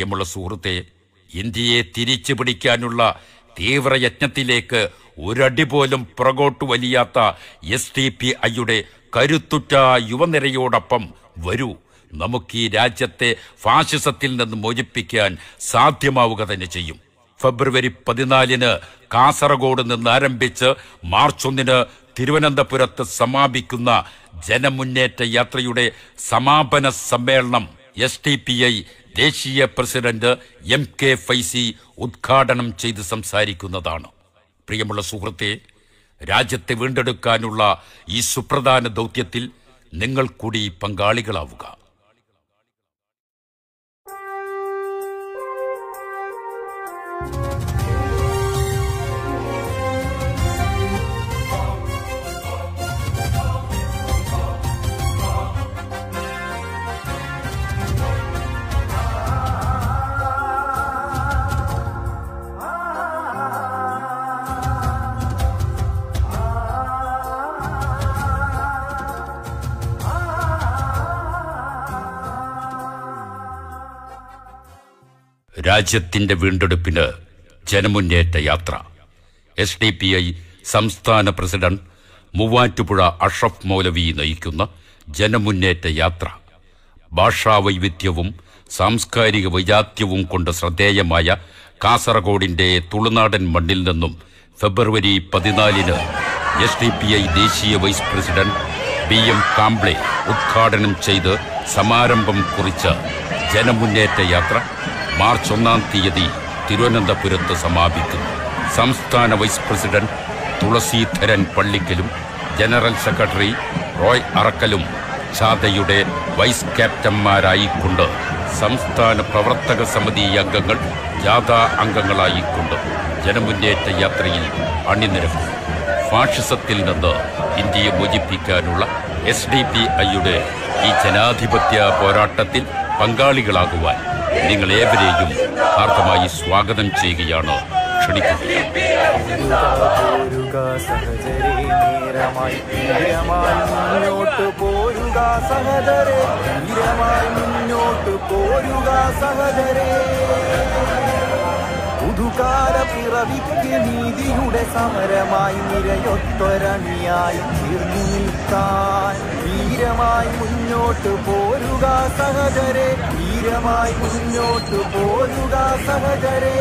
പ്രിയമുള്ള സുഹൃത്തെ ഇന്ത്യയെ തിരിച്ചു പിടിക്കാനുള്ള തീവ്രയജ്ഞത്തിലേക്ക് ഒരടി പോലും പുറകോട്ട് വലിയാത്ത എസ് ഡി പി ഐയുടെ കരുത്തുറ്റ യുവനിരയോടൊപ്പം വരൂ നമുക്ക് ഈ രാജ്യത്തെ ഫാഷിസത്തിൽ നിന്ന് മോചിപ്പിക്കാൻ സാധ്യമാവുക തന്നെ ചെയ്യും ഫെബ്രുവരി പതിനാലിന് കാസർഗോഡ് നിന്ന് ആരംഭിച്ച് മാർച്ച് ഒന്നിന് തിരുവനന്തപുരത്ത് സമാപിക്കുന്ന ജനമുന്നേറ്റ യാത്രയുടെ സമാപന സമ്മേളനം എസ് ടി പി ഐ ദേശീയ പ്രസിഡന്റ് എം കെ ഫൈസി ഉദ്ഘാടനം ചെയ്ത് സംസാരിക്കുന്നതാണ് പ്രിയമുള്ള സുഹൃത്തെ രാജ്യത്തെ വീണ്ടെടുക്കാനുള്ള ഈ സുപ്രധാന ദൗത്യത്തിൽ നിങ്ങൾ കൂടി പങ്കാളികളാവുക രാജ്യത്തിന്റെ വീണ്ടെടുപ്പിന് ജനമുന്നേറ്റ യാത്ര എസ് ഡി പി ഐ സംസ്ഥാന പ്രസിഡന്റ് മൂവാറ്റുപുഴ അഷ്റഫ് മൗലവി നയിക്കുന്ന ജനമുന്നേറ്റ യാത്ര ഭാഷാ വൈവിധ്യവും സാംസ്കാരിക വൈജാത്യവും കൊണ്ട് ശ്രദ്ധേയമായ കാസർഗോഡിന്റെ തുളുനാടൻ മണ്ണിൽ നിന്നും ഫെബ്രുവരി പതിനാലിന് എസ് ഡി പി ഐ ദേശീയ vice president B M Kamble ഉദ്ഘാടനം ചെയ്ത് സമാരംഭം കുറിച്ച ജനമുന്നേറ്റ യാത്ര മാർച്ച് ഒന്നാം തീയതി തിരുവനന്തപുരത്ത് സമാപിക്കുന്നു സംസ്ഥാന വൈസ് പ്രസിഡന്റ് തുളസീധരൻ പള്ളിക്കലും ജനറൽ സെക്രട്ടറി റോയ് അറക്കലും ഛാതയുടെ വൈസ് ക്യാപ്റ്റന്മാരായിക്കൊണ്ട് സംസ്ഥാന പ്രവർത്തക സമിതി അംഗങ്ങൾ ജാഥാ അംഗങ്ങളായിക്കൊണ്ട് ജനമുന്നേറ്റ യാത്രയിൽ അണിനിരക്കും ഫാഷിസത്തിൽ നിന്ന് ഇന്ത്യയെ മോചിപ്പിക്കാനുള്ള എസ് ഡി പി ഐയുടെ ഈ ജനാധിപത്യ പോരാട്ടത്തിൽ പങ്കാളികളാകുവാൻ നിങ്ങൾ ഏവരെയും ഹാർദമായി സ്വാഗതം ചെയ്യുകയാണ് ക്ഷണിക്കുകയാണ് പോരുക സഹചരേ നേരമായി ധീരമായി മുന്നോട്ട് പോരുക സഹചരേ ധീരമായി മുന്നോട്ട് പോരുക സഹചരേ പുതുകാല പിറവിക്ക് നീതിയുടെ സമരമായി നിരയൊത്തൊരണിയായി തീർന്നു നിൽക്കാൻ ധീരമായി മുന്നോട്ട് പോരുക സഹചരേ ധീരമായി മുന്നോട്ട് പോരുക സഹചരേ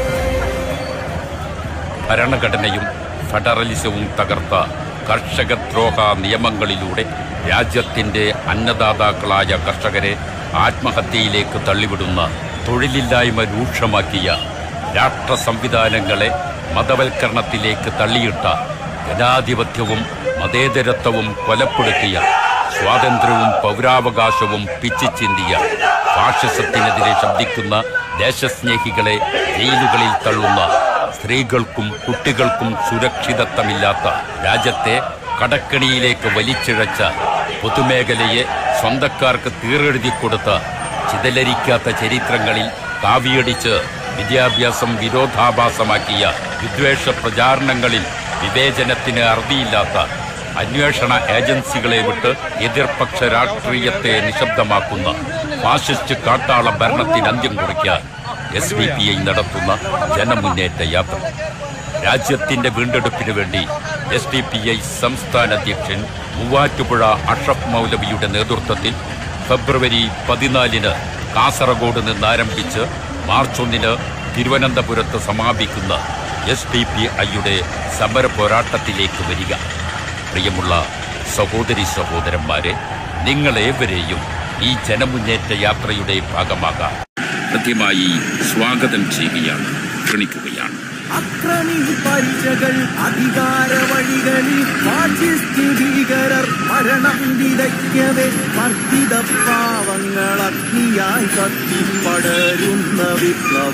ഭരണഘടനയും ഫെഡറലിസവും തകർത്ത കർഷകദ്രോഹ നിയമങ്ങളിലൂടെ രാജ്യത്തിന്റെ അന്നദാതാക്കളായ കർഷകരെ ആത്മഹത്യയിലേക്ക് തള്ളിവിടുന്ന തൊഴിലില്ലായ്മ രൂക്ഷമാക്കിയ രാഷ്ട്ര സംവിധാനങ്ങളെ മതവൽക്കരണത്തിലേക്ക് തള്ളിയിട്ട ജനാധിപത്യവും മതേതരത്വവും കൊലപ്പെടുത്തിയ സ്വാതന്ത്ര്യവും പൗരാവകാശവും പിച്ചിച്ചിന്തിയ ഫാഷിസത്തിനെതിരെ ശബ്ദിക്കുന്ന ദേശസ്നേഹികളെ ജയിലുകളിൽ തള്ളുന്ന സ്ത്രീകൾക്കും കുട്ടികൾക്കും സുരക്ഷിതത്വമില്ലാത്ത രാജ്യത്തെ കടക്കണിയിലേക്ക് വലിച്ചിഴച്ച പൊതുമേഖലയെ സ്വന്തക്കാർക്ക് തീറെഴുതി കൊടുത്ത ചിതലരിക്കാത്ത ചരിത്രങ്ങളിൽ കാവിയടിച്ച് വിദ്യാഭ്യാസം വിരോധാഭാസമാക്കിയ വിദ്വേഷ പ്രചാരണങ്ങളിൽ വിവേചനത്തിന് അറുതിയില്ലാത്ത അന്വേഷണ ഏജൻസികളെ വിട്ട് എതിർപക്ഷ രാഷ്ട്രീയത്തെ നിശബ്ദമാക്കുന്ന ഫാഷിസ്റ്റ് കാട്ടാള ഭരണത്തിന് അന്ത്യം കുറിക്കാൻ എസ് ഡി പി ഐ നടത്തുന്ന ജനമുന്നേറ്റ യാത്ര രാജ്യത്തിന്റെ വീണ്ടെടുപ്പിന് വേണ്ടി എസ് ഡി പി ഐ സംസ്ഥാന അധ്യക്ഷൻ മൂവാറ്റുപുഴ അഷഫ് മൗലവിയുടെ നേതൃത്വത്തിൽ ഫെബ്രുവരി പതിനാലിന് കാസർഗോഡ് നിന്ന് ആരംഭിച്ച് മാർച്ച് ഒന്നിന് തിരുവനന്തപുരത്ത് സമാപിക്കുന്ന എസ് ഡി പി ഐയുടെ സമര പോരാട്ടത്തിലേക്ക് വരിക പ്രിയമുള്ള സഹോദരി സഹോദരന്മാരെ നിങ്ങളേവരെയും ഈ ജനമുന്നേറ്റ യാത്രയുടെ ഭാഗമാകാൻ കൃത്യമായി സ്വാഗതം ചെയ്യുകയാണ് ക്ഷണിക്കുകയാണ് അക്രമി പരിചകൾ അധികാര വഴികളിൽ ഫാഷിസ്റ്റ് ഭീകരർ മരണം വിതയ്ക്കവേ വർദ്ധിത പാവങ്ങൾ അഗ്നിയായി കത്തിപ്പടരുന്ന വിപ്ലവ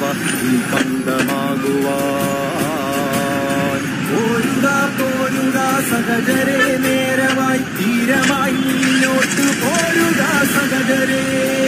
പന്തമാകുവാൻ പോരുക പോരുക സഹജരെ നേരമായി ധീരമായി മുന്നോട്ട് പോരുക സഹജരെ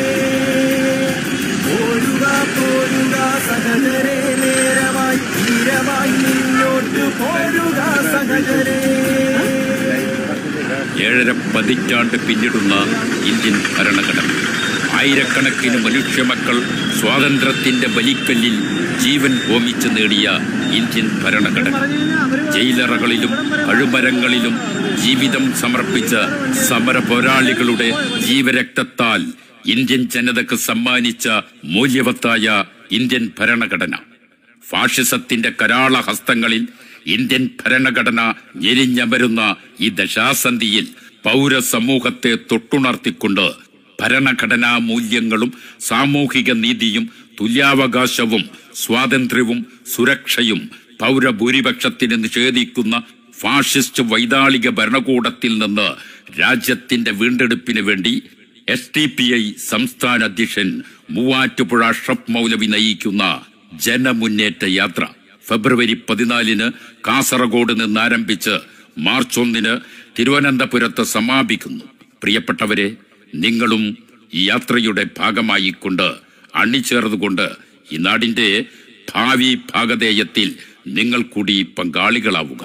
പോരുക പോരുക സഹജരെ നേരമായി ധീരമായി മുന്നോട്ട് പോരുക സഹജരെ ഏഴര പതിറ്റാണ്ട് പിന്നിടുന്ന ഇന്ത്യൻ ഭരണഘടന ആയിരക്കണക്കിന് മനുഷ്യമക്കൾ സ്വാതന്ത്ര്യത്തിന്റെ ബലിക്കല്ലിൽ ജീവൻ ഹോമിച്ച് നേടിയ ഇന്ത്യൻ ഭരണഘടന ജയിലറകളിലും അഴുമരങ്ങളിലും ജീവിതം സമർപ്പിച്ച സമര പോരാളികളുടെ ജീവരക്തത്താൽ ഇന്ത്യൻ ജനതക്ക് സമ്മാനിച്ച മൂല്യവത്തായ ഇന്ത്യൻ ഭരണഘടന ഫാഷിസത്തിന്റെ കരാള ഹസ്തങ്ങളിൽ ഇന്ത്യൻ ഭരണഘടന ഞെരിഞ്ഞമരുന്ന ഈ ദശാസന്ധിയിൽ പൗരസമൂഹത്തെ തൊട്ടുണർത്തിക്കൊണ്ട് ഭരണഘടനാ മൂല്യങ്ങളും സാമൂഹിക നീതിയും തുല്യാവകാശവും സ്വാതന്ത്ര്യവും സുരക്ഷയും പൗരഭൂരിപക്ഷത്തിന് നിഷേധിക്കുന്ന ഫാഷിസ്റ്റ് വൈതാളിക ഭരണകൂടത്തിൽ നിന്ന് രാജ്യത്തിന്റെ വീണ്ടെടുപ്പിന് വേണ്ടി എസ് ടി പി ഐ സംസ്ഥാന അധ്യക്ഷൻ മൂവാറ്റുപുഴ അഷ്റഫ് മൗലവി നയിക്കുന്ന ജനമുന്നേറ്റ യാത്ര ഫെബ്രുവരി പതിനാലിന് കാസർഗോഡ് നിന്ന് ആരംഭിച്ച് മാർച്ച് ഒന്നിന് തിരുവനന്തപുരത്ത് സമാപിക്കുന്നു പ്രിയപ്പെട്ടവരെ നിങ്ങളും ഈ യാത്രയുടെ ഭാഗമായിക്കൊണ്ട് അണിചേർന്നുകൊണ്ട് ഈ നാടിന്റെ ഭാവി ഭാഗധേയത്തിൽ നിങ്ങൾ കൂടി പങ്കാളികളാവുക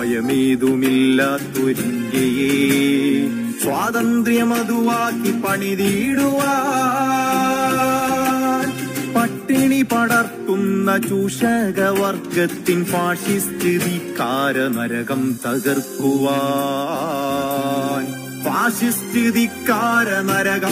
ഭയമേതുമില്ലാത്തൊരിന്ത്യയെ സ്വാതന്ത്ര്യമതുവാക്കി പണിതിടുവാൻ പട്ടിണി പടർത്തുന്ന ചൂഷകവർഗത്തിൻ ഫാഷിസ്റ്റ് ധിക്കാര നരകം തകർക്കുവാൻ ഫാഷിസ്റ്റ് ധിക്കാര നരകം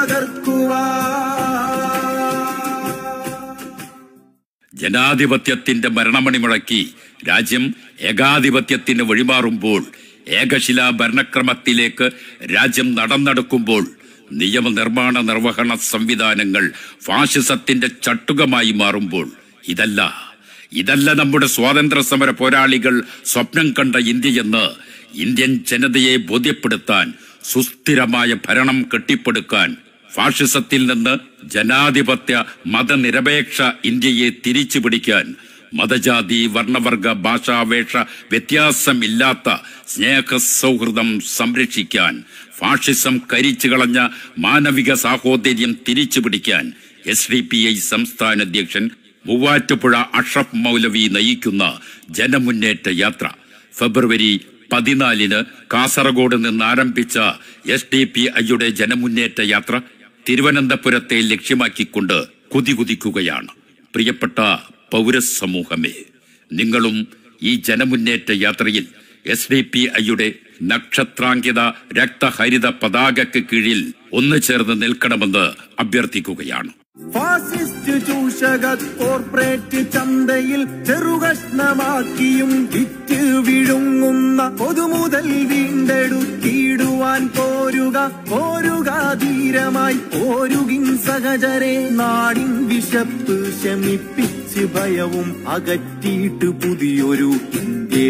തകർക്കുവാൻ ജനാധിപത്യത്തിന്റെ മരണമണി മുഴക്കി രാജ്യം ഏകാധിപത്യത്തിന് വഴിമാറുമ്പോൾ ഏകശിലാ ഭരണക്രമത്തിലേക്ക് രാജ്യം നടന്നെടുക്കുമ്പോൾ നിയമനിർമ്മാണ നിർവഹണ സംവിധാനങ്ങൾ ഫാഷിസത്തിന്റെ ചട്ടുകമായി മാറുമ്പോൾ ഇതല്ല ഇതല്ല നമ്മുടെ സ്വാതന്ത്ര്യ സമര പോരാളികൾ സ്വപ്നം കണ്ട ഇന്ത്യയെന്ന് ഇന്ത്യൻ ജനതയെ ബോധ്യപ്പെടുത്താൻ സുസ്ഥിരമായ ഭരണം കെട്ടിപ്പടുക്കാൻ ഫാഷിസത്തിൽ നിന്ന് ജനാധിപത്യ മതനിരപേക്ഷ ഇന്ത്യയെ തിരിച്ചു പിടിക്കാൻ മതജാതി വർണ്ണവർഗ ഭാഷാവേഷ വ്യത്യാസമില്ലാത്ത സ്നേഹ സൗഹൃദം സംരക്ഷിക്കാൻ ഫാഷിസം കരിച്ചു കളഞ്ഞ മാനവിക സാഹോദര്യം തിരിച്ചു പിടിക്കാൻ എസ് ഡി പി ഐ സംസ്ഥാന അധ്യക്ഷൻ മൂവാറ്റുപുഴ അഷ്റഫ് മൗലവി നയിക്കുന്ന ജനമുന്നേറ്റ യാത്ര ഫെബ്രുവരി പതിനാലിന് കാസർഗോഡ് നിന്ന് ആരംഭിച്ച എസ് ഡി പി ഐയുടെ ജനമുന്നേറ്റ യാത്ര തിരുവനന്തപുരത്തെ ലക്ഷ്യമാക്കിക്കൊണ്ട് കുതികുതിക്കുകയാണ് പ്രിയപ്പെട്ട പൗരസമൂഹമേ നിങ്ങളും ഈ ജനമുന്നേറ്റ യാത്രയിൽ എസ് ഡി പി ഐയുടെ നക്ഷത്രാങ്കിത രക്തഹരിത പതാകയ്ക്ക് കീഴിൽ ഒന്നു ചേർന്ന് നിൽക്കണമെന്ന് അഭ്യർത്ഥിക്കുകയാണ് ഫാസിസ്റ്റ് ചൂഷക കോർപ്പറേറ്റ് ചന്തയിൽ ചെറുകഷ്ണമാക്കിയും വിറ്റ് വിഴുങ്ങുന്ന പൊതുമുതൽ വീണ്ടെടുത്തിടുവാൻ പോരുക പോരുക ധീരമായി പോരുകിൻ സഹചരെ നാടിൻ വിശപ്പ് ശമിപ്പിച്ച് ഭയവും അകറ്റിയിട്ട് പുതിയൊരു ഇന്ത്യ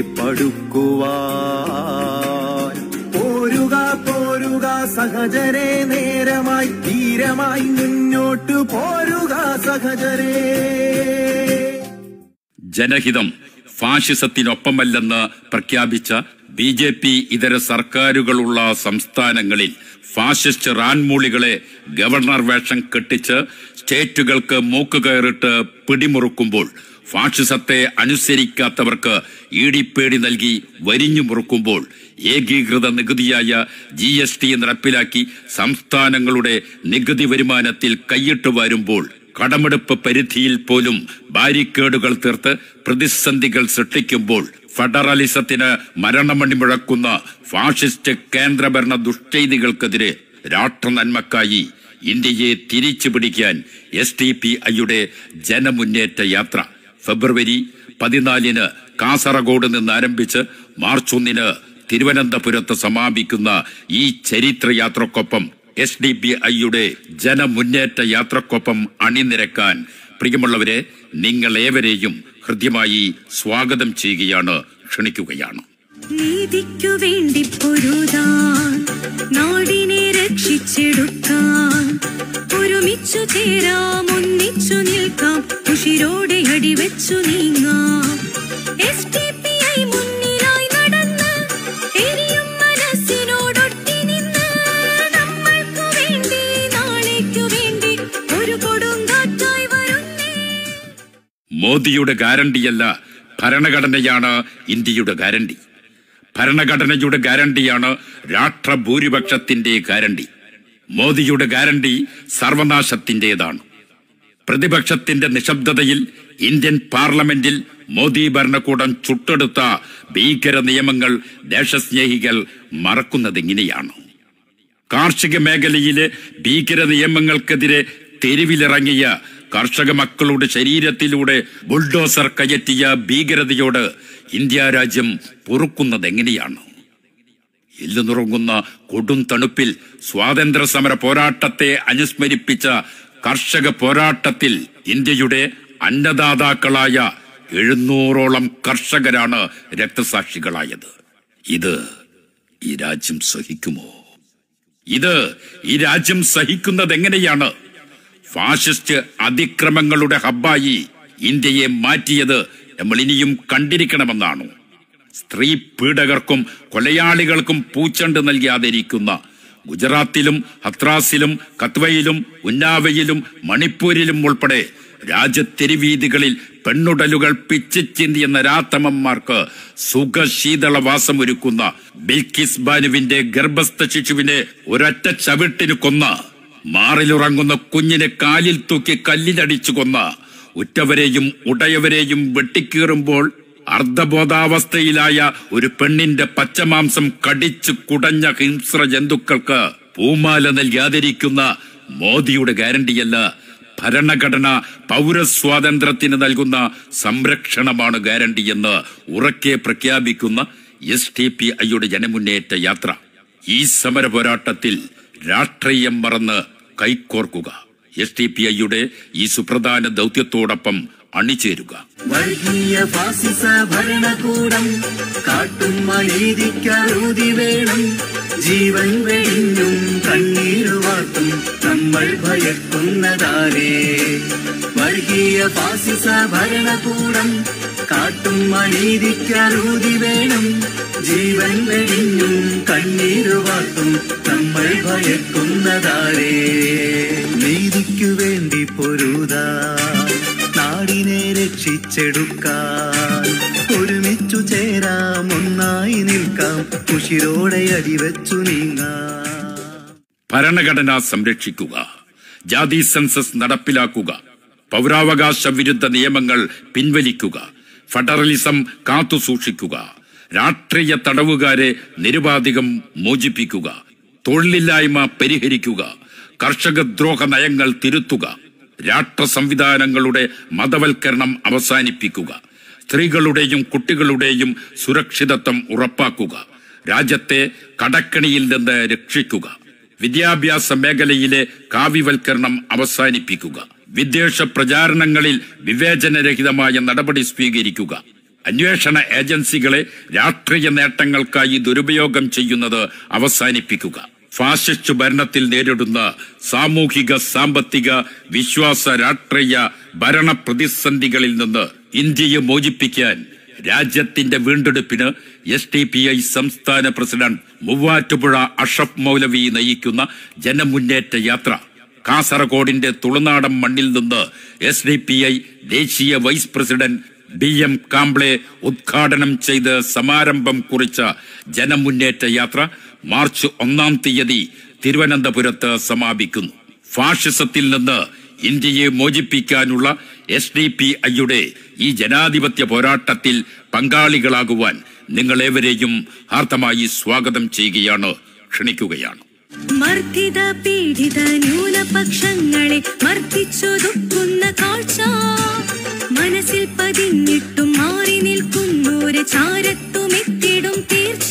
പടുക്കുവാൻ പോരുക പോരുക സഹചരെ നേരമായി ധീരമായി മുന്നോട്ട് പോരുക സഹചരേ ജനഹിതം ഫാഷിസത്തിനൊപ്പമല്ലെന്ന് പ്രഖ്യാപിച്ച ബി ജെ പി ഇതര സർക്കാരുകളുള്ള സംസ്ഥാനങ്ങളിൽ ഫാഷിസ്റ്റ് റാൻമൂളികളെ ഗവർണർ വേഷം കെട്ടിച്ച് സ്റ്റേറ്റുകൾക്ക് മൂക്കുകയറിട്ട് പിടിമുറുക്കുമ്പോൾ ഫാഷിസത്തെ അനുസരിക്കാത്തവർക്ക് ഈടിപ്പേടി നൽകി വരിഞ്ഞു മുറുക്കുമ്പോൾ ഏകീകൃത നികുതിയായ ജി എസ് ടി നടപ്പിലാക്കി സംസ്ഥാനങ്ങളുടെ നികുതി വരുമാനത്തിൽ കൈയിട്ട് വരുമ്പോൾ കടമെടുപ്പ് പരിധിയിൽ പോലും ബാരിക്കേഡുകൾ തീർത്ത് പ്രതിസന്ധികൾ സൃഷ്ടിക്കുമ്പോൾ ഫെഡറലിസത്തിന് മരണമണി മുഴക്കുന്ന ഫാഷിസ്റ്റ് കേന്ദ്രഭരണ ദുഷ്ചെയ്തികൾക്കെതിരെ രാഷ്ട്രനന്മക്കായി ഇന്ത്യയെ തിരിച്ചു പിടിക്കാൻ എസ് ടി പി ഐയുടെ ജനമുന്നേറ്റ യാത്ര ഫെബ്രുവരി പതിനാലിന് കാസർഗോഡ് നിന്ന് ആരംഭിച്ച് മാർച്ച് ഒന്നിന് തിരുവനന്തപുരത്ത് സമാപിക്കുന്ന ഈ ചരിത്രയാത്രക്കൊപ്പം എസ് ഡി ബി ഐയുടെ ജനമുന്നേറ്റ യാത്രക്കൊപ്പം അണിനിരക്കാൻ പ്രിയമുള്ളവരെ നിങ്ങളേവരെയും ഹൃദ്യമായി സ്വാഗതം ചെയ്യുകയാണ് ക്ഷണിക്കുകയാണ് നീതിക്കു വേണ്ടി പൊരുതാൻ നാടിനെ രക്ഷിച്ചെടുക്കാൻ ഒരുമിച്ചു ചേരാം ഒന്നിച്ചു നിൽക്കാം ഉഷിരോടെ അടിവെച്ചു നീങ്ങാം എസ് ടി പി ഐ മുന്നിലായി നടന്ന് എരിയും മനസ്സിനോടൊട്ടി നിന്ന് നമ്മൾക്കു വേണ്ടി നാളേക്കു വേണ്ടി ഒരു കൊടുങ്കാറ്റായി വരുന്നേ മോദിയുടെ ഗ്യാരണ്ടിയല്ല ഭരണഘടനയാണ് ഇന്ത്യയുടെ ഗ്യാരണ്ടി ഭരണഘടനയുടെ ഗ്യാരണ്ടിയാണ് രാഷ്ട്രഭൂരിപക്ഷത്തിന്റെ ഗ്യാരണ്ടി മോദിയുടെ ഗ്യാരണ്ടി സർവനാശത്തിന്റേതാണ് പ്രതിപക്ഷത്തിന്റെ നിശബ്ദതയിൽ ഇന്ത്യൻ പാർലമെന്റിൽ മോദി ഭരണകൂടം ചുട്ടെടുത്ത ഭീകര നിയമങ്ങൾ ദേശസ്നേഹികൾ മറക്കുന്നതെങ്ങനെയാണ് കാർഷിക മേഖലയിലെ ഭീകര നിയമങ്ങൾക്കെതിരെ തെരുവിലിറങ്ങിയ കർഷക മക്കളുടെ ശരീരത്തിലൂടെ ബുൾഡോസർ കയറ്റിയ ഭീകരതയോട് ഇന്ത്യ രാജ്യം പൊറുക്കുന്നതെങ്ങനെയാണ് എല്ലുനുറങ്ങുന്ന കൊടും തണുപ്പിൽ സ്വാതന്ത്ര്യ സമര പോരാട്ടത്തെ അനുസ്മരിപ്പിച്ച കർഷക പോരാട്ടത്തിൽ ഇന്ത്യയുടെ അന്നദാതാക്കളായ എഴുന്നൂറോളം കർഷകരാണ് രക്തസാക്ഷികളായത് ഇത് ഈ രാജ്യം സഹിക്കുമോ ഇത് ഈ രാജ്യം സഹിക്കുന്നത് എങ്ങനെയാണ് ഫാഷിസ്റ്റ് അതിക്രമങ്ങളുടെ ഹബ്ബായി ഇന്ത്യയെ മാറ്റിയത് നമ്മൾ ഇനിയും കണ്ടിരിക്കണമെന്നാണ് സ്ത്രീ പീഡകർക്കും കൊലയാളികൾക്കും പൂച്ചണ്ട് നൽകാതിരിക്കുന്ന ഗുജറാത്തിലും ഹത്രാസിലും കത്വയിലും ഉന്നാവയിലും മണിപ്പൂരിലും ഉൾപ്പെടെ രാജ്യത്തെരുവീതികളിൽ പെണ്ണുടലുകൾ പിച്ചിച്ചിന്തിയ നരാത്തമന്മാർക്ക് സുഖശീതളവാസം ഒരുക്കുന്ന ബിൽക്കിസ് ബാനുവിന്റെ ഗർഭസ്ഥ ശിശുവിനെ ഒരൊറ്റ ചവിട്ടിന് കൊന്ന മാറിലുറങ്ങുന്ന കുഞ്ഞിനെ കാലിൽ തൂക്കി കല്ലിലടിച്ചു കൊന്ന ഉറ്റവരെയും ഉടയവരെയും വെട്ടിക്കീറുമ്പോൾ അർദ്ധബോധാവസ്ഥയിലായ ഒരു പെണ്ണിന്റെ പച്ചമാംസം കടിച്ചു കുടഞ്ഞ ഹിംസ്ര ജന്തുക്കൾക്ക് പൂമാല നൽകാതിരിക്കുന്ന മോദിയുടെ ഗ്യാരണ്ടിയല്ല ഭരണഘടന പൗരസ്വാതന്ത്ര്യത്തിന് നൽകുന്ന സംരക്ഷണമാണ് ഗ്യാരണ്ടിയെന്ന് ഉറക്കെ പ്രഖ്യാപിക്കുന്ന എസ് ടി പി ഐയുടെ ജനമുന്നേറ്റ യാത്ര ഈ സമര പോരാട്ടത്തിൽ രാഷ്ട്രീയം മറന്ന് കൈക്കോർക്കുക എസ് ടി പി ഐയുടെ ഈ സുപ്രധാന ദൗത്യത്തോടൊപ്പം അണിചേരുക വർഗീയ ഫാസിസ ഭരണകൂടം കാട്ടും അനീതിക്കറുതി വേണം ജീവൻ വെടിഞ്ഞും കണ്ണീരുവാർത്തും നമ്മൾ ഭയക്കുന്നതാരേ വർഗീയ ഫാസിസ ഭരണകൂടം കാട്ടും അനീതിക്കറുതി വേണം ജീവൻ വെടിഞ്ഞും കണ്ണീരുവാർത്തും നമ്മൾ ഭയക്കുന്നതാരേ നീതിക്കു വേണ്ടി പൊരുതാ നാടിനെ രക്ഷിച്ചെടുക്കാൻ ഒരുമിച്ചു ചേരാം ഒന്നായി നിൽക്കാം കുഷിരോടെ അടിവെച്ചു നീങ്ങാം ഭരണഘടന സംരക്ഷിക്കുക ജാതി സെൻസസ് നടപ്പിലാക്കുക പൗരാവകാശ വിരുദ്ധ നിയമങ്ങൾ പിൻവലിക്കുക ഫെഡറലിസം കാത്തുസൂക്ഷിക്കുക രാഷ്ട്രീയ തടവുകാരെ നിരുപാധികം മോചിപ്പിക്കുക തൊഴിലില്ലായ്മ പരിഹരിക്കുക കർഷകദ്രോഹ നയങ്ങൾ തിരുത്തുക രാഷ്ട്ര സംവിധാനങ്ങളുടെ മതവൽക്കരണം അവസാനിപ്പിക്കുക സ്ത്രീകളുടെയും കുട്ടികളുടെയും സുരക്ഷിതത്വം ഉറപ്പാക്കുക രാജ്യത്തെ കടക്കണിയിൽ നിന്ന് രക്ഷിക്കുക വിദ്യാഭ്യാസ മേഖലയിലെ കാവ്യവൽക്കരണം അവസാനിപ്പിക്കുക വിദ്വേഷ പ്രചാരണങ്ങളിൽ വിവേചനരഹിതമായ നടപടി സ്വീകരിക്കുക അന്വേഷണ ഏജൻസികളെ രാഷ്ട്രീയ നേട്ടങ്ങൾക്കായി ദുരുപയോഗം ചെയ്യുന്നത് അവസാനിപ്പിക്കുക ഫാസിസ്റ്റ് ഭരണത്തിൽ നേരിടുന്ന സാമൂഹിക സാമ്പത്തിക വിശ്വാസ രാഷ്ട്രീയ ഭരണ പ്രതിസന്ധികളിൽ നിന്ന് ഇന്ത്യയെ മോചിപ്പിക്കാൻ രാജ്യത്തിന്റെ വീണ്ടെടുപ്പിന് എസ് ടി പി ഐ സംസ്ഥാന പ്രസിഡന്റ് മൂവാറ്റുപുഴ അഷഫ് മൗലവി നയിക്കുന്ന ജനമുന്നേറ്റ യാത്ര കാസർഗോഡിന്റെ തുളുനാടൻ മണ്ണിൽ നിന്ന് എസ് ഡി പി ഐ ദേശീയ vice president B M Kamble ഉദ്ഘാടനം ചെയ്ത് സമാരംഭം കുറിച്ച ജനമുന്നേറ്റ യാത്ര മാർച്ച് ഒന്നാം തീയതി തിരുവനന്തപുരത്ത് സമാപിക്കുന്നു ഫാഷിസത്തിൽ നിന്ന് ഇന്ത്യയെ മോചിപ്പിക്കാനുള്ള എസ് ഡി പി ഐയുടെ ഈ ജനാധിപത്യ പോരാട്ടത്തിൽ പങ്കാളികളാകുവാൻ നിങ്ങളേവരെയും ഹാർദമായി സ്വാഗതം ചെയ്യുകയാണ് ക്ഷണിക്കുകയാണ് മർദ്ദിത പീഡിത ന്യൂനപക്ഷങ്ങളെ മർദ്ദിച്ചൊതുക്കുന്ന കാഴ്ച മനസ്സിൽ പതിഞ്ഞിട്ടും മാറി നിൽക്കുന്നോര് ചാരത്തുമെത്തിടും തീർച്ച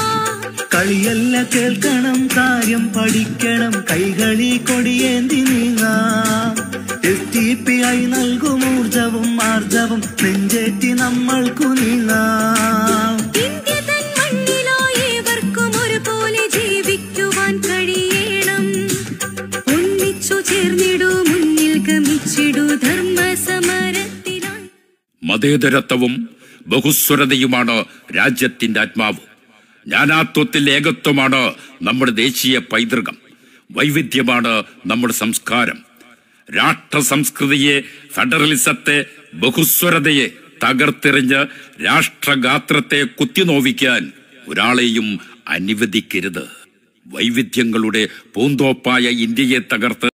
കളിയല്ല കേൾക്കണം കാര്യം പഠിക്കണം കൈകളി കൊടിയേന്തി നീങ്ങാം എസ് ടി പി ഐ നൽകും ഊർജവും ആർജവും നെഞ്ചേറ്റി നമ്മൾക്കു നീങ്ങാം ഇന്ത്യ തൻ മണ്ണിലോ ഏവർക്കും ഒരുപോലെ ജീവിക്കുവാൻ കഴിയണം ഒന്നിച്ചു ചേർന്നിടൂ മുന്നിൽ ഗമിച്ചിടൂ ധർമ്മ സമരത്തിനായി മതേതരത്വവും ബഹുസ്വരതയുമാണ് രാജ്യത്തിന്റെ ആത്മാവ് നാനാത്വത്തിൽ ഏകത്വമാണ് നമ്മുടെ ദേശീയ പൈതൃകം വൈവിധ്യമാണ് നമ്മുടെ സംസ്കാരം രാഷ്ട്ര സംസ്കൃതിയെ ഫെഡറലിസത്തെ ബഹുസ്വരതയെ തകർത്തെറിഞ്ഞ് രാഷ്ട്രഗാത്രത്തെ കുത്തിനോവിക്കാൻ ഒരാളെയും അനുവദിക്കരുത് വൈവിധ്യങ്ങളുടെ പൂന്തോപ്പായ ഇന്ത്യയെ തകർത്ത്